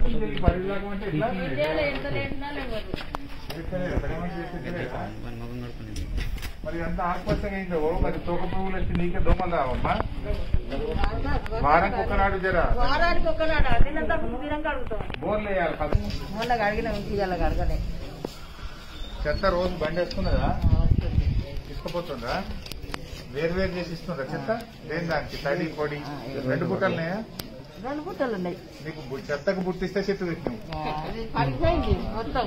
దీనికి పది దాకా అంటే ఎట్లా? విద్యలో ఎంత లేటునా లేవరు చేస్తలేరు, పని మనిషి చేస్తలేరా? మరి అంత ఆకుపచ్చగా అయిందో మరి తోక పువ్వులు వచ్చి నీకే దోమలు రావమ్మా వారానికి ఒకనాడు జరా వారానికి ఒకనాడు తినంతా తినంగా అడుగుతాం బోర్లు వేయాలి పద మొన్న అడిగిన ఇవాళ అడగలే చెత్త రోజు బండి వేసుకున్నదా తీసుకుపోతుందా వేరు వేరు చేసి ఇస్తుందా చెత్త దేని దానికి తడి పొడి రెండు బుట్టలున్నాయా రెండు పుట్టలు ఉన్నాయి నీకు బు- చెత్తకు బుట్టిస్తే చెట్టు పెట్టినావు పడిపోయింది మొత్తం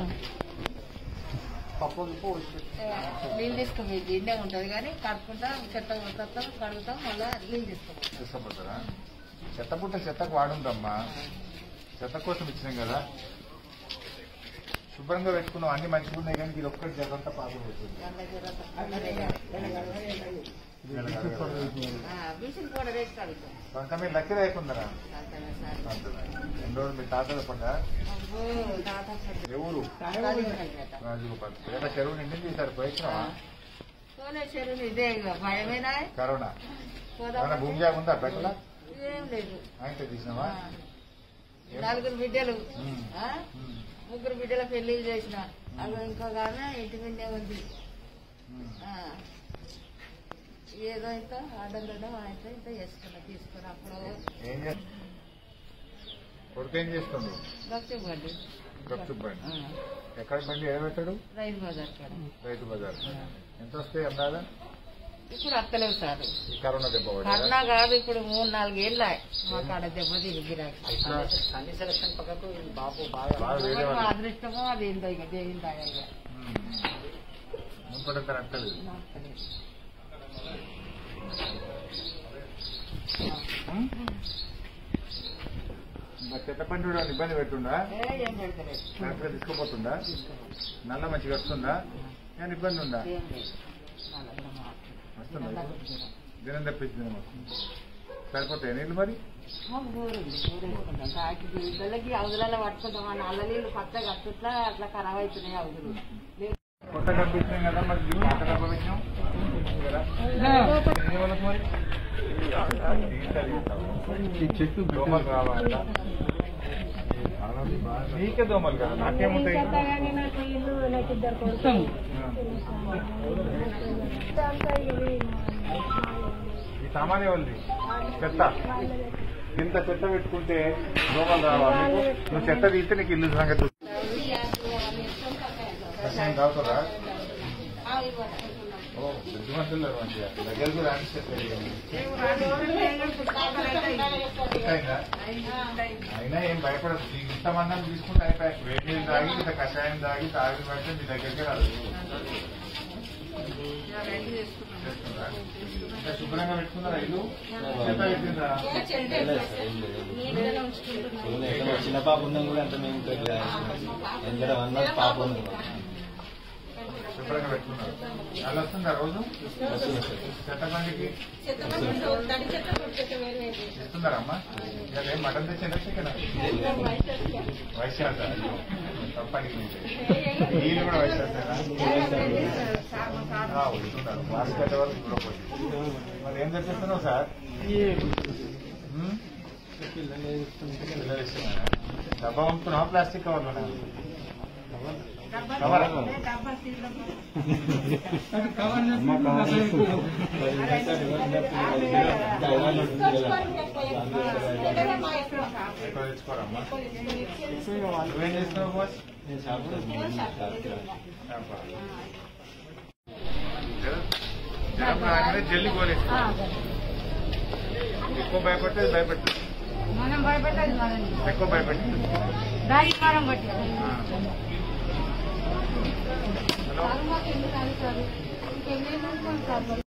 నీళ్ళు తీసుకుపోయి దీన్నే ఉంటది కానీ కడుక్కుంటాం చెత్త కొడతాం కడుగుతాం మళ్ళా నీళ్ళు తీసుకుంటాం తీసుకుపోతారా చెత్త బుట్ట చెత్తకు వాడుందమ్మా చెత్త కోసం ఇచ్చినాం కదా శుభ్రంగా పెట్టుకున్నాం అన్ని మంచిగా ఉన్నాయి కానీ ఇది ఒక్కటి జగంతా పాపం అవుతుంది బీసీలు కూడా రేట్ కడుగుతాం కొంత మీరు లక్కీ లేకుందరా రెండు రోజులు మీ తాతల పంట అబ్బో, తాత సర్ది. ఎవరు తాతాది ఉన్నాయి కదా. రాజగోపాల్ పేట చెరువు నిండింది ఈసారి పోయినావా పోలే చెరువు ఇదే ఇక భయమేనా కరోనా పోదాం ఏమైనా భూమి జాగా ఉందా పెట్టలా ఏం లేదు ఆయనతో తీసినావా ఆ. నలుగురు బిడ్డలు ఉమ్. ఆ? ఉమ్. ముగ్గురు బిడ్డల పెళ్లి చేసిన అవి ఇంకొక ఆమె ఇంటి మీదే ఉంది ఉమ్. ఆ. ఏదో ఇంత ఆడంగడం అయితే ఇంత చేసుకున్నా తీసుకున్నా అప్పుడు ఏం చేస్తా కొడుకు ఏం చేస్తుంది భక్తి బండి గప్చు బండి ఆ. ఎక్కడ బండి ఏడ పెట్టాడు రైతు బజార్ కాడ రైతు బజార్ ఎంత వస్తాయి అందాదా ఇప్పుడు అత్తలేవు సార్ ఈ కరోనా దెబ్బ పడ్డా కరోనా కాదు ఇప్పుడు మూడు నాలుగు ఏళ్ళ మా కాడ దెబ్బ తిరిగి గిరాకీ ఇట్లా సన్ని సెలక్షన్ పక్కకు ఈ బాబు బాగా బాగా వేరే ఎవరి వాళ్ళు అదృష్టమో అది ఏందో ఇక దేవుని దయ ఇక. ముంపడంతా అంటలేదు నచ్చలేదు. మరి చెత్త పండి కూడా ఇబ్బంది పెట్టుండా ఏ, ఏం పెడతలేదు కరెక్ట్గా తీసుకుపోతుందా నల్ల మంచిగా వస్తుందా నేను ఇబ్బంది ఉందా ఏం లేదు నల్లగా మాత్రం. వస్తుందా నల్లగా ఇప్పుడు? జ్వరం. దినం తప్పించి దినం వస్తుంది సరిపోతాయి నీళ్ళు మరి ఆ, ఊరు ఉంది, ఊరు వేసుకుంటాం. కాకి బిడ్డలకి అవసరాలు పట్టుకుంటాం ఆ నల్ల నీళ్ళు పచ్చగా అట్లా అట్లా ఖరాబ్ అవుతున్నాయి అవసరం కొత్త కనిపిస్తున్నాం కదా మరి ఈ పాత డబ్బ పెట్టినాం కదా? ఎన్ని రోజులకు మరి చెట్టు దోమలు రావాలా నీకే దోమలు కదా నాకేముంటాయి ఈ సామాన్య వాళ్ళది చెత్త ఇంత చెత్త పెట్టుకుంటే దోమలు రావాలి నీకు నువ్వు చెత్త తీస్తే నీకు ఇల్లు సంగతి కషాయం తాగుతారా ఓ పెద్ద మనుషులు మంచిగా దగ్గర కూడా అనిపిస్తుంది ఇంకా అయినా ఏం భయపడదు ఇంత మందం తీసుకుంటే అయిపోయి వేడి నీళ్ళు తాగి ఇంత కషాయం తాగి తాగి పడితే మీ దగ్గరికి రాదు చేస్తుందా? ఇంకా శుభ్రంగా పెట్టుకున్నారా ఇల్లు చెత్త పెట్టిందా చిన్న పాప ఉందని కూడా అంత మేము ఎంత వంద పాప ఉంది శుభ్రంగా పెట్టుకున్నారు అలా వస్తుందా రోజు చెత్త బండికి ఇస్తున్నారమ్మా ఇవాళ ఏం మటన్ తెచ్చిందా చికెన్ వైశాఖ తప్పని నీళ్ళు కూడా వైశాఖేనా వస్తున్నారు మాస్క్ కట్టే వరకు చూడకపోతే మరి ఏం తెప్పిస్తున్నావు సార్ ఉమ్? పిల్లలు ఇస్తున్నారా డబ్బా పంపుతున్నావా ప్లాస్టిక్ కవర్లోనే కవర్ ఎక్కువ తెచ్చుకోరమ్మా నువ్వేం చేస్తున్నావు బాస్ జనం రాగానే జల్లి గోలేస్తాం ఎక్కువ భయపడితే భయపెట్టు మనం భయపడ్డది మనం ఎక్కువ భయపెట్టు దానికి మనం పట్టాలి హలో మాకు ఎందుకు అని సార్ ఇంకెన్ని